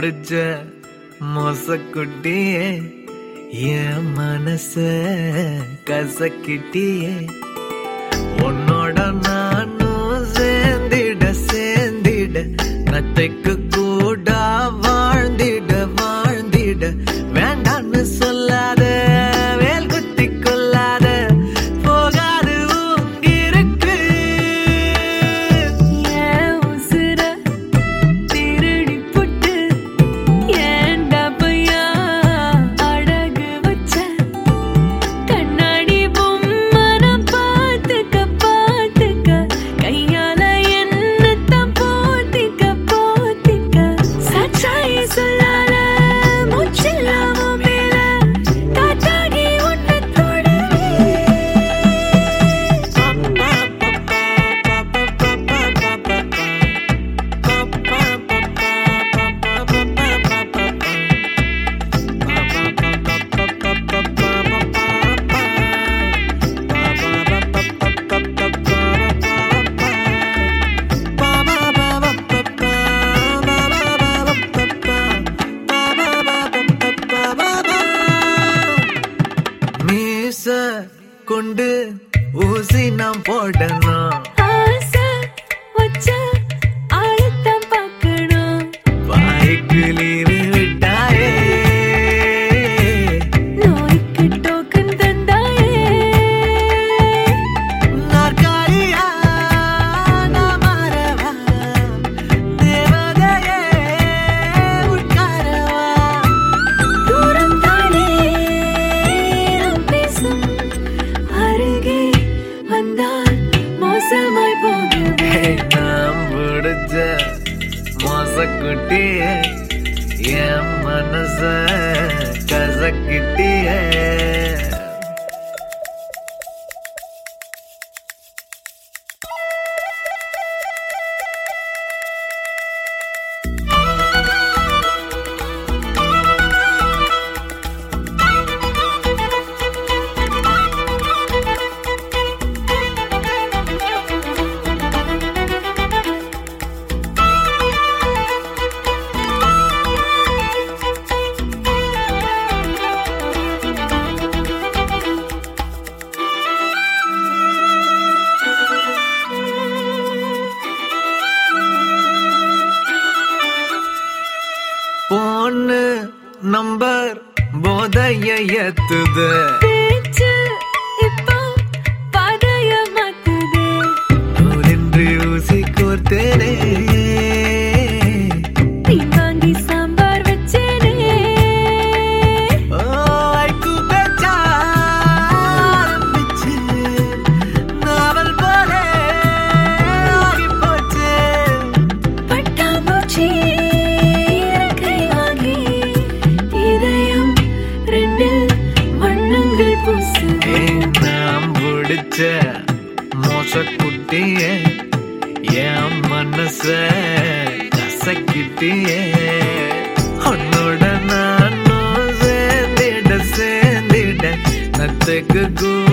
பிடிச்ச மோசக்குட்டியே என் மனச கசக்கிட்டியே உன்னோட நானும் சேர்ந்திட சேர்ந்திட நத்தைக்கு கூட வாழ்ந்திட வாழ்ந்திட வேண்டான்னு சொல்லாத வேல் குத்தி கொள்ளாத போகாது இருக்கு ஏன் உசுர திருடி புட்டு ஏன்டா பையா அழகு வச்ச கண்ணாடி பொம்மன பார்த்துக்க பார்த்துக்க கையால என்னத்தான் போத்திக்க போத்திக்க சச்சாய சொல்லால மூச்சில்லாம மேல காத்தாகி உன்னை மீச கொண்டு ஊசி நாம் போடணும் ஆசை வச்ச ஆழத்தான் பார்க்கணும் வாய்க்கு நீர் விட்டாயே நோய்க்கு டோக்கன் தந்தாயே நாற்காலியா நான் மாறவா தேவதையே உட்காரவா தூரம் தானே நாம் பேசும் அருகே வந்தால் மோசமாய் போகுது நாம் பிடிச்ச மோசக்குட்டியே என் மனச கசக்கிட்டியே பொண்ணு நம்பர் போதைய ஏத்துது பேச்சு இப்போ பாதைய மாத்துது நூலின்றி ஊசி கோர்த்தேனே நீ வாங்கி சாம்பார் வச்சேனே ஓ, ஐக்கு பேச்சா ஆரம்பிச்சு, நாவல் போல ஆகிப் போச்சு. பட்டாம்பூச்சி இறக்கை வாங்கி இதயம் ரெண்டில் வண்ணங்கள் பூசுது ஏய், நாம் பிடிச்ச மோசக்குட்டியே என் மனச கசக்கிட்டியே உன்னோட நானும் சேர்ந்திட சேர்ந்திட நத்துக்கு கூட